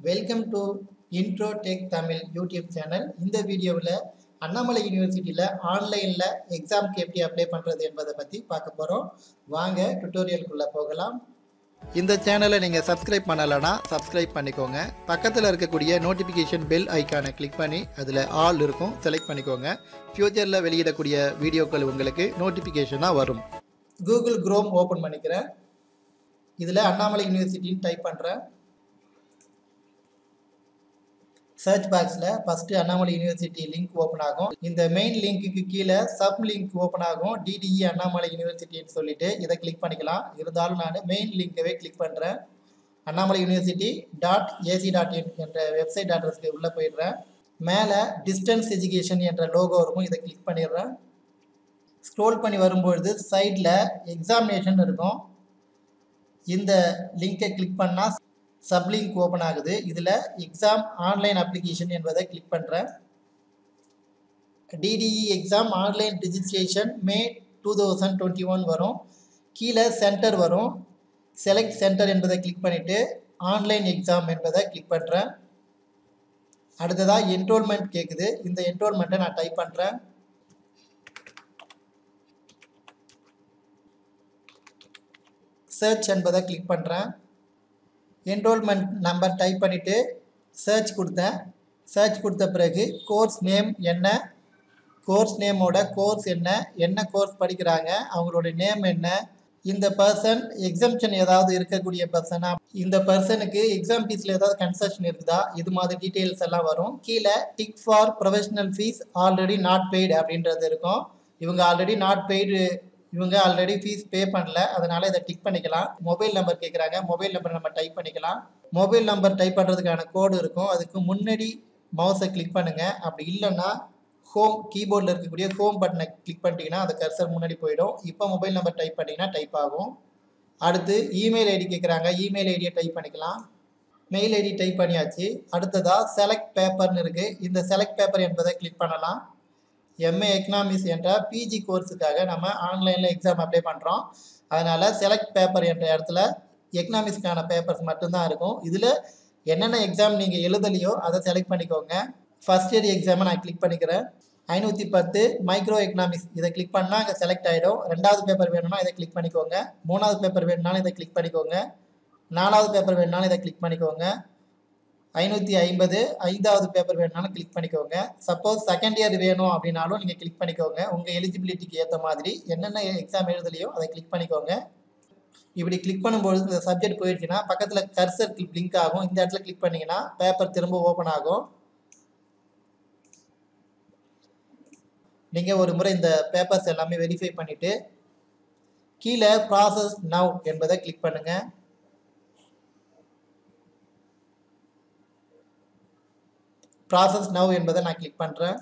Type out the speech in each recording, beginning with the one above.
welcome to intro tech Tamil YouTube channel இந்த வீடியோவில் அண்ணாமலை யூனிவர்சிட்டியில் ஆன்லைனில் எக்ஸாம்க்கு எப்படி அப்ளை பண்ணுறது என்பதை பற்றி பார்க்க போகிறோம் வாங்க டுட்டோரியலுக்குள்ளே போகலாம் இந்த சேனலை நீங்கள் சப்ஸ்கிரைப் பண்ணலைன்னா சப்ஸ்கிரைப் பண்ணிக்கோங்க பக்கத்தில் இருக்கக்கூடிய நோட்டிஃபிகேஷன் பெல் ஐக்கானை கிளிக் பண்ணி அதில் ஆல் இருக்கும் செலக்ட் பண்ணிக்கோங்க ஃப்யூச்சரில் வெளியிடக்கூடிய வீடியோக்கள் உங்களுக்கு நோட்டிஃபிகேஷனாக வரும் கூகுள் குரோம் ஓப்பன் பண்ணிக்கிறேன் இதில் அண்ணாமலை யூனிவர்சிட்டின்னு டைப் பண்ணுறேன் சர்ச் பாக்ஸில் first Annamalai university link open ஆகும் இந்த மெயின் லிங்க்குக்கு கீழே சப் லிங்க் ஓப்பன் ஆகும் டிடிஇ அண்ணாமலை யூனிவர்சிட்டின்னு சொல்லிட்டு இதை கிளிக் பண்ணிக்கலாம் இருந்தாலும் நான் மெயின் லிங்கவே கிளிக் பண்ணுறேன் Annamalai university dot AC dot in என்ற வெப்சைட் அட்ரஸ்க்கு உள்ளே போயிடுறேன் மேலே டிஸ்டன்ஸ் எஜுகேஷன் என்ற லோகோ இருக்கும் இதை கிளிக் பண்ணிடுறேன் ஸ்க்ரோல் பண்ணி வரும்பொழுது சைடில் எக்ஸாமினேஷன் இருக்கும் இந்த லிங்கை கிளிக் பண்ணால் சப்லிங்க் ஓப்பன் ஆகுது இதில் எக்ஸாம் ஆன்லைன் அப்ளிகேஷன் என்பதை கிளிக் பண்ணுறேன் DDE exam online registration May two thousand twenty one வரும் கீழே சென்டர் வரும் செலக்ட் சென்டர் என்பதை கிளிக் பண்ணிவிட்டு ஆன்லைன் எக்ஸாம் என்பதை கிளிக் பண்ணுறேன் அடுத்ததாக என்ரோல்மெண்ட் கேட்குது இந்த என்ரோல்மெண்ட்டை நான் டைப் பண்ணுறேன் சர்ச் என்பதை கிளிக் பண்ணுறேன் என்ரோல்மெண்ட் நம்பர் டைப் பண்ணிவிட்டு சர்ச் கொடுத்தேன் சர்ச் கொடுத்த பிறகு கோர்ஸ் நேம் என்ன கோர்ஸ் நேமோட கோர்ஸ் என்ன என்ன கோர்ஸ் படிக்கிறாங்க அவங்களோட நேம் என்ன இந்த பர்சன் எக்ஸம்ஷன் ஏதாவது இருக்கக்கூடிய பர்சனா இந்த பர்சனுக்கு எக்ஸாம் ஃபீஸில் ஏதாவது கன்செஷன் இருக்குதா இது மாதிரி டீட்டெயில்ஸ் எல்லாம் வரும் கீழே tick for professional fee already not paid அப்படின்றது இருக்கும் இவங்க ஆல்ரெடி நாட் பெய்டு இவங்க ஆல்ரெடி ஃபீஸ் பே பண்ணல அதனால இதை டிக் பண்ணிக்கலாம் மொபைல் நம்பர் கேட்குறாங்க மொபைல் நம்பர் நம்ம டைப் பண்ணிக்கலாம் மொபைல் நம்பர் டைப் பண்ணுறதுக்கான கோடு இருக்கும் அதுக்கு முன்னாடி மவுஸை கிளிக் பண்ணுங்கள் அப்படி இல்லைன்னா ஹோம் கீபோர்டில் இருக்கக்கூடிய ஹோம் பட்டனை கிளிக் பண்ணிட்டீங்கன்னா அந்த கர்சர் முன்னாடி போயிடும் இப்போ மொபைல் நம்பர் டைப் பண்ணிங்கன்னா டைப் ஆகும் அடுத்து இமெயில் ஐடி கேட்குறாங்க இமெயில் ஐடியை டைப் பண்ணிக்கலாம் மெயில் ஐடி டைப் பண்ணியாச்சு அடுத்ததாக செலக்ட் பேப்பர்னு இருக்குது இந்த செலக்ட் பேப்பர் என்பதை கிளிக் பண்ணலாம் எம்ஏ எக்கனாமிக்ஸ் என்ற பிஜி கோர்ஸுக்காக நம்ம ஆன்லைனில் எக்ஸாம் அப்ளை பண்ணுறோம் அதனால் செலக்ட் பேப்பர் என்ற இடத்துல எக்கனாமிக்ஸ்க்கான பேப்பர்ஸ் மட்டும்தான் இருக்கும் இதில் என்னென்ன எக்ஸாம் நீங்கள் எழுதலையோ அதை செலக்ட் பண்ணிக்கோங்க ஃபஸ்ட் இயர் எக்ஸாமை நான் கிளிக் பண்ணிக்கிறேன் ஐநூற்றி பத்து மைக்ரோ எக்கனாமிக்ஸ் இதை கிளிக் பண்ணால் அங்கே செலக்ட் ஆகிடும் ரெண்டாவது பேப்பர் வேணும்னா இதை கிளிக் பண்ணிக்கோங்க மூணாவது பேப்பர் வேணும்னாலும் இதை கிளிக் பண்ணிக்கோங்க நாலாவது பேப்பர் வேணும்னாலும் இதை கிளிக் பண்ணிக்கோங்க ஐநூற்றி ஐம்பது ஐந்தாவது பேப்பர் வேணுனாலும் கிளிக் பண்ணிக்கோங்க சப்போஸ் செகண்ட் இயர் வேணும் அப்படின்னாலும் நீங்கள் கிளிக் பண்ணிக்கோங்க உங்கள் எலிஜிபிலிட்டிக்கு ஏற்ற மாதிரி என்னென்ன எக்ஸாம் எழுதலையோ அதை கிளிக் பண்ணிக்கோங்க இப்படி கிளிக் பண்ணும்போது இந்த சப்ஜெக்ட் போயிடுச்சுன்னா பக்கத்தில் கர்சர் பிளிங்க் ஆகும் இந்த இடத்துல கிளிக் பண்ணிங்கன்னா பேப்பர் திரும்ப ஓப்பன் ஆகும் நீங்கள் ஒரு முறை இந்த பேப்பர்ஸ் எல்லாமே வெரிஃபை பண்ணிவிட்டு கீழே ப்ராசஸ் நவ் என்பதை கிளிக் பண்ணுங்கள் ப்ராசஸ் நவ் என்பதை நான் கிளிக் பண்ணுறேன்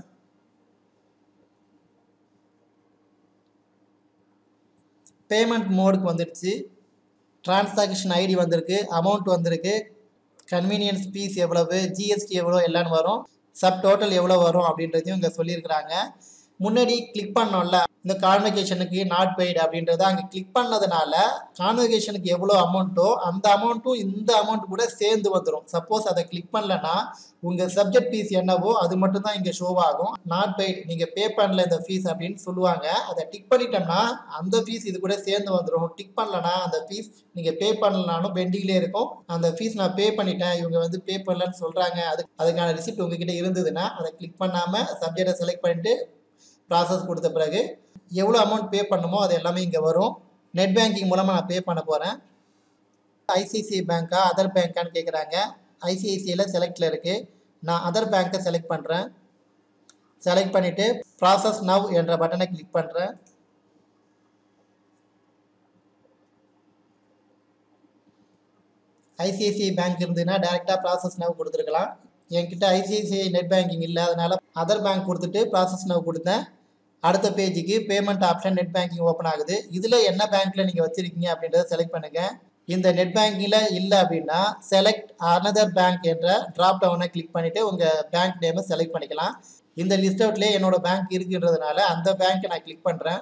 பேமெண்ட் மோடுக்கு வந்துடுச்சு டிரான்சாக்ஷன் ஐடி வந்திருக்கு அமௌண்ட் வந்திருக்கு கன்வீனியன்ஸ் ஃபீஸ் எவ்வளவு ஜிஎஸ்டி எவ்வளோ எல்லான்னு வரும் சப் டோட்டல் எவ்வளோ வரும் அப்படின்றதையும் இங்கே சொல்லியிருக்கிறாங்க முன்னாடி கிளிக் பண்ணோம்ல இந்த கான்வெகேஷனுக்கு நாட் பெய்டு அப்படின்றத அங்கே கிளிக் பண்ணதுனால கான்வெகேஷனுக்கு எவ்வளோ அமௌண்ட்டோ அந்த அமௌண்ட்டும் இந்த அமௌண்ட் கூட சேர்ந்து வந்துடும் சப்போஸ் அதை கிளிக் பண்ணலன்னா உங்கள் சப்ஜெக்ட் ஃபீஸ் என்னவோ அது மட்டும் தான் இங்கே ஷோ ஆகும் நாட் பெய்டு நீங்கள் பே பண்ணல இந்த ஃபீஸ் அப்படின்னு சொல்லுவாங்க அதை டிக் பண்ணிட்டோம்னா அந்த ஃபீஸ் இது கூட சேர்ந்து வந்துடும் டிக் பண்ணலனா அந்த ஃபீஸ் நீங்கள் பே பண்ணலனாலும் பெண்டிங்லேயே இருக்கும் அந்த ஃபீஸ் நான் பே பண்ணிட்டேன் இவங்க வந்து பே பண்ணலன்னு சொல்கிறாங்க அது அதுக்கான ரிசிப்ட் உங்ககிட்ட இருந்ததுன்னா அதை கிளிக் பண்ணாமல் சப்ஜெக்டை செலக்ட் பண்ணிட்டு ப்ராசஸ் கொடுத்த பிறகு எவ்வளோ அமௌண்ட் பே பண்ணுமோ அது எல்லாமே இங்கே வரும் நெட் பேங்கிங் மூலமாக நான் பே பண்ண போகிறேன் ஐசிஐசிஐ பேங்க்கா அதர் பேங்க்கான்னு கேட்குறாங்க ஐசிஐசிஐயில் செலக்டில் இருக்குது நான் அதர் பேங்க்கை செலக்ட் பண்ணுறேன் செலக்ட் பண்ணிவிட்டு ப்ராசஸ் நவ் என்ற பட்டனை கிளிக் பண்ணுறேன் ஐசிஐசிஐ பேங்க் இருந்ததுன்னா டேரெக்டாக ப்ராசஸ் நவ் கொடுத்துருக்கலாம் என்கிட்ட ஐசிஐசிஐ நெட் பேங்கிங் இல்லை அதனால் அதர் பேங்க் கொடுத்துட்டு ப்ராசஸ் நவ் கொடுத்தேன் அடுத்த பேஜுக்கு payment option net banking open ஆகுது இதில் என்ன பேங்க்கில் நீங்கள் வச்சுருக்கீங்க அப்படின்றத செலக்ட் பண்ணுங்கள் இந்த நெட் பேங்கிங்கில் இல்லை அப்படின்னா செலக்ட் அனதர் பேங்க் என்ற ட்ராப் டவுனை கிளிக் பண்ணிவிட்டு உங்கள் பேங்க் நேமை செலக்ட் பண்ணிக்கலாம் இந்த லிஸ்ட் அவுட்லேயே என்னோட பேங்க் இருக்குன்றதுனால அந்த பேங்க்கை நான் கிளிக் பண்ணுறேன்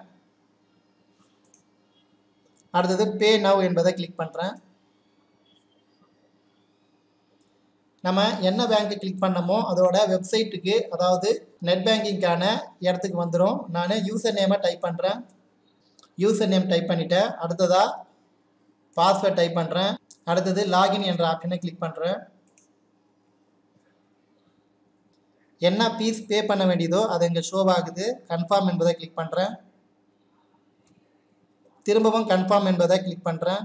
அடுத்தது பே நவ் என்பதை கிளிக் பண்ணுறேன் நம்ம என்ன பேங்க்கு கிளிக் பண்ணமோ அதோட வெப்சைட்டுக்கு அதாவது நெட் பேங்கிங்க்கான இடத்துக்கு வந்துடும் நான் யூசர் நேமை டைப் பண்ணுறேன் யூசர் நேம் டைப் பண்ணிட்டேன் அடுத்ததாக பாஸ்வேர்ட் டைப் பண்ணுறேன் அடுத்தது லாகின் என்ற ஆப்ஷனை கிளிக் பண்ணுறேன் என்ன ஃபீஸ் பே பண்ண வேண்டியதோ அது இங்கே ஷோ ஆகுது கன்ஃபார்ம் என்பதை கிளிக் பண்ணுறேன் திரும்பவும் கன்ஃபார்ம் என்பதை கிளிக் பண்ணுறேன்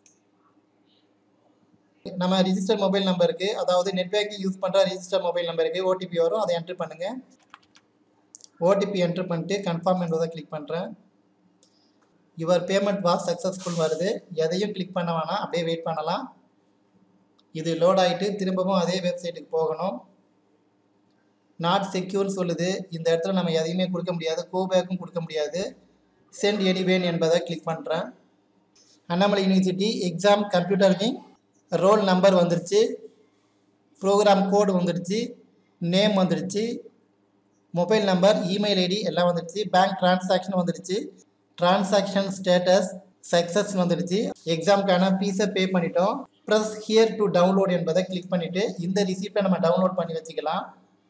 நம்ம ரிஜிஸ்டர் மொபைல் நம்பருக்கு அதாவது நெட் பேங்கிங் யூஸ் பண்ணுற ரிஜிஸ்டர் மொபைல் நம்பருக்கு ஓடிபி வரும் அதை என்ட்ரு பண்ணுங்கள் ஓடிபி என்ட்ரு பண்ணிட்டு கன்ஃபார்ம் என்பதை கிளிக் பண்ணுறேன் யுவர் பேமெண்ட் வாஸ் சக்ஸஸ்ஃபுல் வருது எதையும் கிளிக் பண்ண வேணாம் அப்படியே வெயிட் பண்ணலாம் இது லோட் ஆகிட்டு திரும்பவும் அதே வெப்சைட்டுக்கு போகணும் நாட் செக்யூர்னு சொல்லுது இந்த இடத்துல நம்ம எதையுமே கொடுக்க முடியாது கோபேக்கும் கொடுக்க முடியாது சென்ட் எனிவேன் என்பதை கிளிக் பண்ணுறேன் Annamalai university exam computer wing roll number வந்துருச்சு ப்ரோக்ராம் கோடு வந்துடுச்சு நேம் வந்துடுச்சு மொபைல் நம்பர் இமெயில் ஐடி எல்லாம் வந்துடுச்சு பேங்க் டிரான்சாக்ஷன் வந்துடுச்சு டிரான்சாக்ஷன் ஸ்டேட்டஸ் சக்ஸஸ் வந்துடுச்சு எக்ஸாமுக்கான ஃபீஸை பே பண்ணிட்டோம் ப்ளஸ் ஹியர் டு டவுன்லோட் என்பதை கிளிக் பண்ணிவிட்டு இந்த ரிசீப்டை நம்ம டவுன்லோட் பண்ணி வச்சுக்கலாம்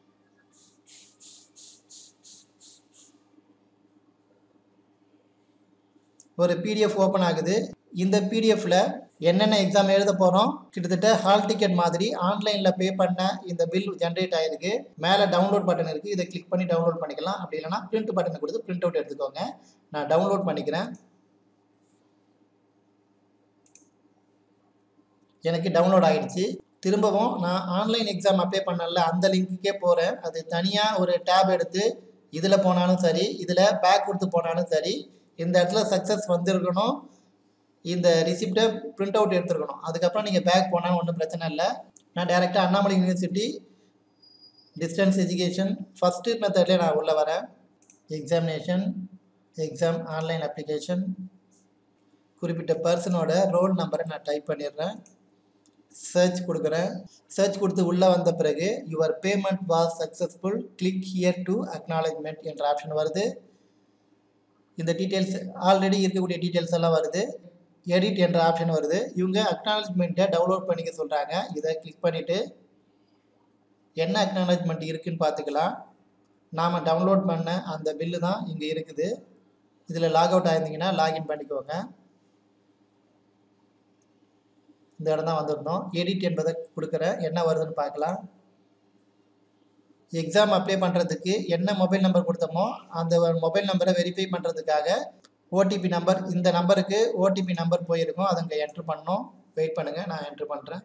ஒரு பிடிஎஃப் ஓப்பன் ஆகுது இந்த பிடிஎஃப்ல என்னென்ன எக்ஸாம் எழுத போகிறோம் கிட்டத்தட்ட ஹால் டிக்கெட் மாதிரி ஆன்லைனில் பே பண்ண இந்த பில் ஜென்ரேட் ஆகிருக்கு மேலே டவுன்லோட் பட்டன் இருக்குது இதை கிளிக் பண்ணி டவுன்லோட் பண்ணிக்கலாம் அப்படி இல்லைனா பிரிண்ட் பட்டனை கொடுத்து பிரிண்ட் அவுட் எடுத்துக்கோங்க நான் டவுன்லோட் பண்ணிக்கிறேன் எனக்கு டவுன்லோட் ஆகிடுச்சு திரும்பவும் நான் ஆன்லைன் எக்ஸாம் அப்ளை பண்ணல அந்த லிங்க்குக்கே போகிறேன் அது தனியாக ஒரு டேப் எடுத்து இதில் போனாலும் சரி இதில் பேக் கொடுத்து போனாலும் சரி இந்த இடத்துல சக்ஸஸ் வந்திருக்கணும் இந்த ரிசிப்டை பிரிண்ட் அவுட் எடுத்துருக்கணும் அதுக்கப்புறம் நீங்கள் பேக் போனாலும் ஒன்றும் பிரச்சனை இல்லை நான் டேரெக்டாக Annamalai university distance education first மெத்தட்லேயே நான் உள்ளே வரேன் எக்ஸாமினேஷன் எக்ஸாம் ஆன்லைன் அப்ளிகேஷன் குறிப்பிட்ட பர்சனோட ரோல் நம்பரை நான் டைப் பண்ணிடுறேன் சர்ச் கொடுக்குறேன் சர்ச் கொடுத்து உள்ளே வந்த பிறகு your payment was successful click here to acknowledgement என்ற ஆப்ஷன் வருது இந்த டீட்டெயில்ஸ் ஆல்ரெடி இருக்கக்கூடிய டீட்டெயில்ஸ் எல்லாம் வருது எடிட் என்ற ஆப்ஷன் வருது இவங்க அக்னாலஜ்மெண்ட்டை டவுன்லோட் பண்ணிக்க சொல்கிறாங்க இதை கிளிக் பண்ணிவிட்டு என்ன அக்னாலஜ்மெண்ட் இருக்குன்னு பார்த்துக்கலாம் நாம் டவுன்லோட் பண்ண அந்த பில்லு தான் இங்கே இருக்குது இதில் லாக் அவுட் ஆயிருந்தீங்கன்னா லாகின் பண்ணிக்கோங்க இந்த இடம் தான் வந்திருந்தோம் எடிட் என்பதை கொடுக்குறேன் என்ன வருதுன்னு பார்க்கலாம் எக்ஸாம் அப்ளை பண்ணுறதுக்கு என்ன மொபைல் நம்பர் கொடுத்தோமோ அந்த மொபைல் நம்பரை வெரிஃபை பண்ணுறதுக்காக ஓடிபி நம்பர் இந்த நம்பருக்கு ஓடிபி நம்பர் போயிருக்கும் அதை இங்கே என்ட்ரு பண்ணோம் வெயிட் பண்ணுங்கள் நான் என்ட்ரு பண்ணுறேன்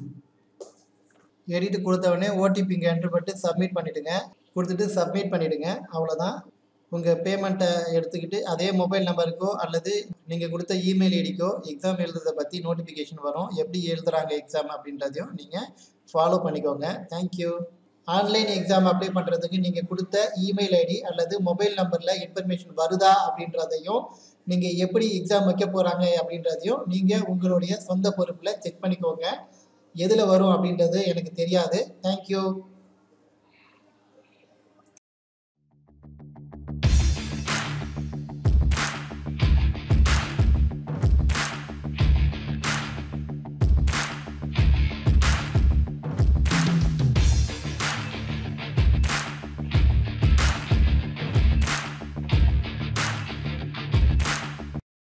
எடிட் கொடுத்த உடனே ஓடிபி இங்கே என்ட்ரு பண்ணிட்டு சப்மிட் பண்ணிவிடுங்க கொடுத்துட்டு சப்மிட் பண்ணிவிடுங்க அவ்வளோதான் உங்கள் பேமெண்ட்டை எடுத்துக்கிட்டு அதே மொபைல் நம்பருக்கோ அல்லது நீங்கள் கொடுத்த இமெயில் ஐடிக்கோ எக்ஸாம் எழுதுறதை பற்றி நோட்டிஃபிகேஷன் வரும் எப்படி எழுதுகிறாங்க எக்ஸாம் அப்படின்றதையும் நீங்கள் ஃபாலோ பண்ணிக்கோங்க தேங்க்யூ ஆன்லைன் எக்ஸாம் அப்ளை பண்ணுறதுக்கு நீங்கள் கொடுத்த இமெயில் ஐடி அல்லது மொபைல் நம்பரில் இன்ஃபர்மேஷன் வருதா அப்படின்றதையும் நீங்கள் எப்படி எக்ஸாம் வைக்க போகிறாங்க அப்படின்றதையும் நீங்கள் உங்களுடைய சொந்த பொறுப்பில் செக் பண்ணிக்கோங்க எதில் வரும் அப்படின்றது எனக்கு தெரியாது தேங்க்யூ